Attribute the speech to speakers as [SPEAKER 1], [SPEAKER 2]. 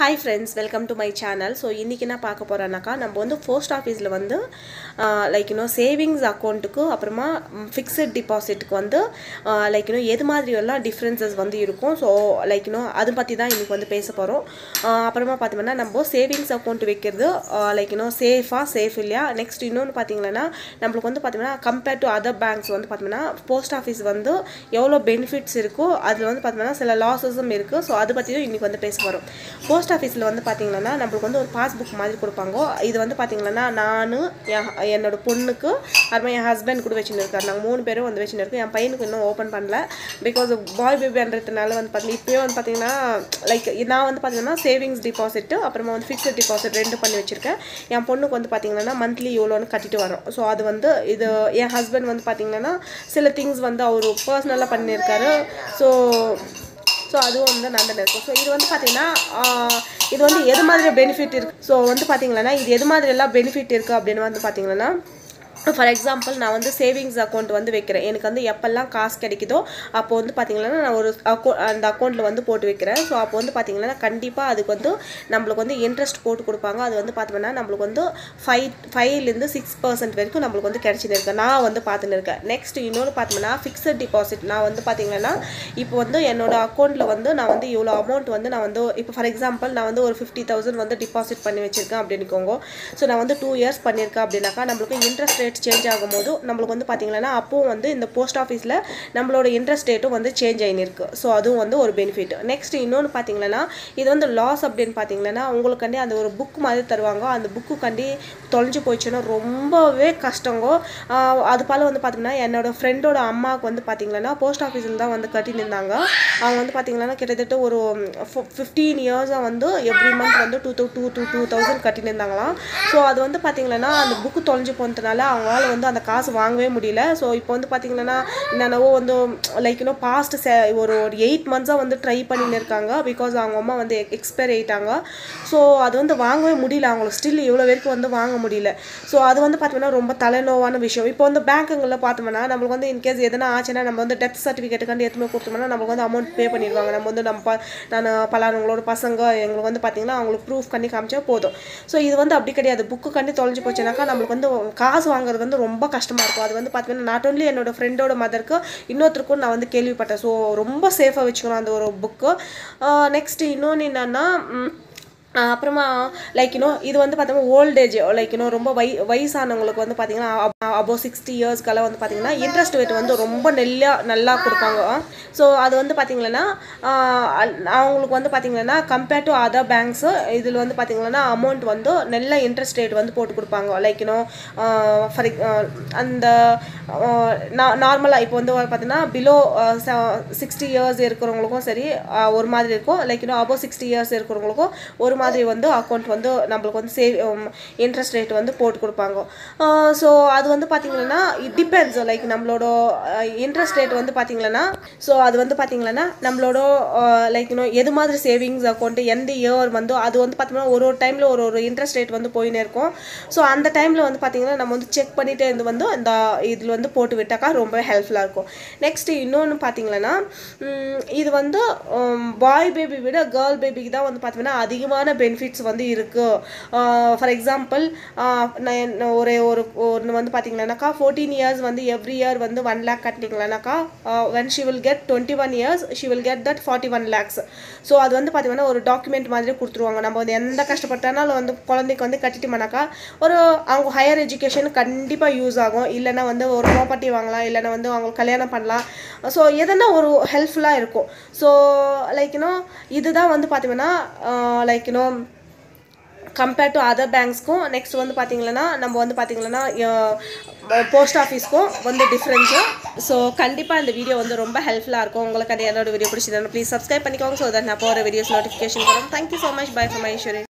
[SPEAKER 1] hi friends welcome to my channel so இன்றைக்கி என்ன பார்க்க போகிறோன்னாக்கா நம்ம வந்து போஸ்ட் ஆஃபீஸில் வந்து லைக் இன்னும் சேவிங்ஸ் அக்கௌண்ட்டுக்கு அப்புறமா ஃபிக்ஸட் டிபாசிட்டுக்கு வந்து லைக் இன்னும் எது மாதிரி எல்லாம் டிஃப்ரென்சஸ் வந்து இருக்கும் ஸோ லைக் இன்னும் அது பற்றி தான் இன்றைக்கி வந்து பேச போகிறோம் அப்புறமா பார்த்தோம்னா நம்ம சேவிங்ஸ் அக்கௌண்ட் வைக்கிறது லைக் இன்னும் சேஃபாக சேஃப் இல்லையா நெக்ஸ்ட் இன்னொன்று பார்த்தீங்கன்னா நம்மளுக்கு வந்து பார்த்தீங்கன்னா கம்பேர்ட் டு அதர் பேங்க்ஸ் வந்து பார்த்தோம்னா போஸ்ட் ஆஃபீஸ் வந்து எவ்வளோ பெனிஃபிட்ஸ் இருக்கோ அதில் வந்து பார்த்தோம்னா சில லாஸஸும் இருக்குது ஸோ அதை பற்றியும் இன்றைக்கி வந்து பேச போகிறோம் போஸ்ட் ஆஃபீஸில் வந்து பார்த்தீங்கன்னா நம்மளுக்கு வந்து ஒரு பாஸ்புக் மாதிரி கொடுப்பாங்க இது வந்து பார்த்தீங்கன்னா நான் என் என்னோட பொண்ணுக்கு அப்புறமா என் ஹஸ்பண்ட் கூட வச்சுன்னு இருக்காரு நாங்கள் மூணு பேரும் வந்து வச்சுன்னு இருக்கோம் என் பையனுக்கு இன்னும் ஓப்பன் பண்ணல பிகாஸ் பாய் பேபின்றதுனால வந்து பார்த்தீங்கன்னா இப்போயே வந்து பார்த்தீங்கன்னா லைக் நான் வந்து பார்த்தீங்கன்னா சேவிங்ஸ் டிபாசிட்டு அப்புறமா வந்து ஃபிக்ஸட் டிபாசிட் ரெண்டு பண்ணி வச்சுருக்கேன் என் பொண்ணுக்கு வந்து பார்த்தீங்கன்னா மந்த்லி இவ்வளோன்னு கட்டிட்டு வரோம் ஸோ அது வந்து இது என் ஹஸ்பண்ட் வந்து பார்த்தீங்கன்னா சில திங்ஸ் வந்து அவர் பர்சனலாக பண்ணியிருக்காரு ஸோ ஸோ அதுவும் வந்து நடந்துட்டு இருக்கும் ஸோ இது வந்து பார்த்தீங்கன்னா இது வந்து எது மாதிரி பெனிஃபிட் இருக்குது ஸோ வந்து பார்த்தீங்கன்னா இது எது மாதிரி எல்லாம் பெனிஃபிட் இருக்குது அப்படின்னு வந்து பார்த்தீங்கன்னா ஃபார் எக்ஸாம்பிள் நான் வந்து சேவிங்ஸ் அக்கௌண்ட் வந்து வைக்கிறேன் எனக்கு வந்து எப்போல்லாம் காசு கிடைக்குதோ அப்போ வந்து பார்த்திங்கன்னா நான் ஒரு அக்கௌ அந்த அக்கௌண்ட்டில் வந்து போட்டு வைக்கிறேன் ஸோ அப்போ வந்து பார்த்திங்கன்னா கண்டிப்பாக அதுக்கு வந்து நம்மளுக்கு வந்து இன்ட்ரெஸ்ட் போட்டு கொடுப்பாங்க அது வந்து பார்த்தோம்னா நம்மளுக்கு வந்து ஃபைவ் ஃபைவ்லேருந்து சிக்ஸ் பர்சன்ட் வரைக்கும் நம்மளுக்கு வந்து கிடச்சின்னு இருக்கேன் நான் வந்து பார்த்துன்னு இருக்கேன் நெக்ஸ்ட் இன்னொன்று பார்த்தோம்னா ஃபிக்ஸட் டிபாசிட் நான் வந்து பார்த்திங்கன்னா இப்போ வந்து என்னோட அக்கௌண்ட்டில் வந்து நான் வந்து இவ்வளோ அமௌண்ட் வந்து நான் வந்து இப்போ ஃபார் எக்ஸாம்பிள் நான் வந்து ஒரு ஃபிஃப்டி தௌசண்ட் வந்து டிபாசிட் பண்ணி வச்சுருக்கேன் அப்படின்னுக்கோங்க ஸோ நான் வந்து டூ இயர்ஸ் பண்ணியிருக்கேன் அப்படின்னாக்கா நம்மளுக்கு இன்ட்ரெஸ்ட் ரேட் சேஞ்ச் ஆகும்போது நம்மளுக்கு வந்து பார்த்திங்கன்னா அப்போவும் வந்து இந்த போஸ்ட் ஆஃபீஸில் நம்மளோட இன்ட்ரெஸ்ட் ரேட்டும் வந்து சேஞ்ச் ஆகினிருக்கு ஸோ அதுவும் வந்து ஒரு பெனிஃபிட் நெக்ஸ்ட் இன்னொன்று பார்த்தீங்கன்னா இது வந்து லாஸ் அப்படின்னு பார்த்தீங்கன்னா உங்களுக்காண்டி அந்த ஒரு புக் மாதிரி தருவாங்க அந்த புக்கு கண்டி தொலைஞ்சு போயிடுச்சுன்னா ரொம்பவே கஷ்டங்கோ அது போல் வந்து பார்த்திங்கன்னா என்னோட ஃப்ரெண்டோட அம்மாவுக்கு வந்து பார்த்திங்கன்னா போஸ்ட் ஆஃபீஸில் தான் வந்து கட்டின்னு இருந்தாங்க அவங்க வந்து பார்த்திங்கன்னா கிட்டத்தட்ட ஒரு ஃபிஃப்டீன் இயர்ஸாக வந்து எவ்ரி மந்த் வந்து two two two two two thousand கட்டின்னு இருந்தாங்களாம் ஸோ அது வந்து பார்த்திங்கன்னா அந்த புக்கு தொலைஞ்சு போனதுனால அவங்களால வந்து அந்த காசு வாங்கவே முடியல ஸோ இப்போ வந்து பார்த்திங்கன்னா என்னென்னவோ வந்து லைக் இன்னும் பாஸ்ட் ஒரு ஒரு எயிட் மந்த்ஸாக வந்து ட்ரை பண்ணின்னு இருக்காங்க பிகாஸ் அவங்க அம்மா வந்து எக்ஸ்பயர் ஆகிட்டாங்க ஸோ அது வந்து வாங்கவே முடியல அவங்களுக்கு ஸ்டில் இவ்வளோ வரைக்கும் வந்து வாங்க முடியல ஸோ அது வந்து பார்த்தோம்னா ரொம்ப தலைநோவான விஷயம் இப்போ வந்து பேங்க்குங்களில் பார்த்தோம்னா நம்மளுக்கு வந்து இன்கேஸ் எதனா ஆச்சுன்னா நம்ம வந்து டெத் சர்டிஃபிகேட்டுக்காண்டி எடுத்துமே கொடுத்தோம்னா நமக்கு வந்து அமௌண்ட் பே பண்ணிடுவாங்க நம்ம வந்து நம்ம நான் பலானவங்களோட பசங்க எங்களுக்கு வந்து பார்த்திங்கன்னா அவங்களுக்கு ப்ரூஃப் பண்ணி காமிச்சா போதும் ஸோ இது வந்து அப்படி கிடையாது புக்கு கண்டி தொலைஞ்சு போச்சுனாக்கா நம்மளுக்கு வந்து காசு வாங்குறது வந்து ரொம்ப கஷ்டமாக இருக்கும் அது வந்து பார்த்தீங்கன்னா நாட் ஓன்லி என்னோட ஃப்ரெண்டோட மதருக்கு இன்னொருத்தருக்கும் நான் வந்து கேள்விப்பட்டேன் ஸோ ரொம்ப சேஃபாக வச்சுக்கணும் அந்த ஒரு புக்கு நெக்ஸ்ட் இன்னொன்று என்னென்னா அப்புறமா லைக் இன்னும் இது வந்து பார்த்தோம்னா ஓல்டேஜ் லைக் இன்னும் ரொம்ப வை வயசானவங்களுக்கு வந்து பார்த்தீங்கன்னா அபோவ் சிக்ஸ்டி இயர்ஸ்க்கெல்லாம் வந்து பார்த்தீங்கன்னா இன்ட்ரெஸ்ட் ரேட் வந்து ரொம்ப நெல்லா நல்லா கொடுப்பாங்க ஸோ அது வந்து பார்த்தீங்கன்னா அவங்களுக்கு வந்து பார்த்தீங்கன்னா கம்பேர்ட் டு அதர் பேங்க்ஸு இதில் வந்து பார்த்தீங்கன்னா அமௌண்ட் வந்து நல்ல இன்ட்ரெஸ்ட் ரேட் வந்து போட்டு கொடுப்பாங்க லைக் இன்னும் ஃபார் அந்த நார்மலாக இப்போ வந்து பார்த்தீங்கன்னா பிலோ சிக்ஸ்டி இயர்ஸ் இருக்கிறவங்களுக்கும் சரி ஒரு மாதிரி இருக்கும் லைக் இன்னும் அபோவ் சிக்ஸ்டி இயர்ஸ் இருக்கிறவங்களுக்கும் ஒரு மாதிரி வந்து அக்கௌண்ட் வந்து நம்மளுக்கு வந்து சேவ் இன்ட்ரெஸ்ட் ரேட் வந்து போட்டு கொடுப்பாங்க ஸோ அது வந்து பார்த்திங்கன்னா இட் டிபெண்ட்ஸ் லைக் நம்மளோட இன்ட்ரெஸ்ட் ரேட் வந்து பார்த்திங்கன்னா ஸோ அது வந்து பார்த்திங்கன்னா நம்மளோட லைக் இன்னும் எது மாதிரி சேவிங்ஸ் அக்கௌண்ட்டு எந்த இயர் வந்து அது வந்து பார்த்திங்கன்னா ஒரு ஒரு டைமில் ஒரு ஒரு இன்ட்ரெஸ்ட் ரேட் வந்து போயினே இருக்கும் ஸோ அந்த டைமில் வந்து பார்த்திங்கன்னா நம்ம வந்து செக் பண்ணிகிட்டே இருந்து வந்து இந்த இதில் வந்து போட்டு விட்டாக்கா ரொம்ப ஹெல்ப்ஃபுல்லாக இருக்கும் நெக்ஸ்ட்டு இன்னொன்று பார்த்திங்கன்னா இது வந்து பாய் பேபி விட கேர்ள் பேபிக்கு தான் வந்து பார்த்திங்கன்னா அதிகமான பெனிஃபிட்ஸ் வந்து இருக்குது ஃபார் எக்ஸாம்பிள் நான் ஒரே ஒரு ஒன்று வந்து பார்த்தீங்கன்னாக்கா ஃபோர்டீன் இயர்ஸ் வந்து எவ்ரி இயர் வந்து ஒன் லேக் கட்டினீங்களானாக்கா when she will get twenty one years she will get that forty one lakhs so அது வந்து பார்த்தீங்கன்னா ஒரு டாக்குமெண்ட் மாதிரி கொடுத்துருவாங்க நம்ம வந்து எந்த கஷ்டப்பட்டாலும் வந்து குழந்தைக்கு வந்து கட்டிட்டோம்னாக்கா ஒரு அவங்க ஹையர் எஜுகேஷன் கண்டிப்பாக யூஸ் ஆகும் இல்லைன்னா வந்து ஒரு ப்ராப்பர்ட்டி வாங்கலாம் இல்லைன்னா வந்து அவங்க கல்யாணம் பண்ணலாம் ஸோ எதனா ஒரு ஹெல்ப்ஃபுல்லாக இருக்கும் ஸோ லைக் இன்னும் இதுதான் வந்து பார்த்தீங்கன்னா லைக் இன்னும் கம்பேர்ட் டு அதர் பேங்க்ஸ்க்கும் நெக்ஸ்ட் வந்து பார்த்தீங்கன்னா நம்ம வந்து பார்த்தீங்கன்னா போஸ்ட் ஆஃபீஸ்க்கும் வந்து டிஃப்ரென்ஸு ஸோ கண்டிப்பாக இந்த வீடியோ வந்து ரொம்ப ஹெல்ப்ஃபுல்லாக இருக்கும் உங்களுக்கு அது என்னோட வீடியோ பிடிச்சிருந்தா ப்ளீஸ் சப்ஸ்கிரைப் பண்ணிக்கோங்க ஸோ தட் நான் போகிற வீடியோஸ் நோட்டிஃபிகேஷன் வரும் thank you so much bye for my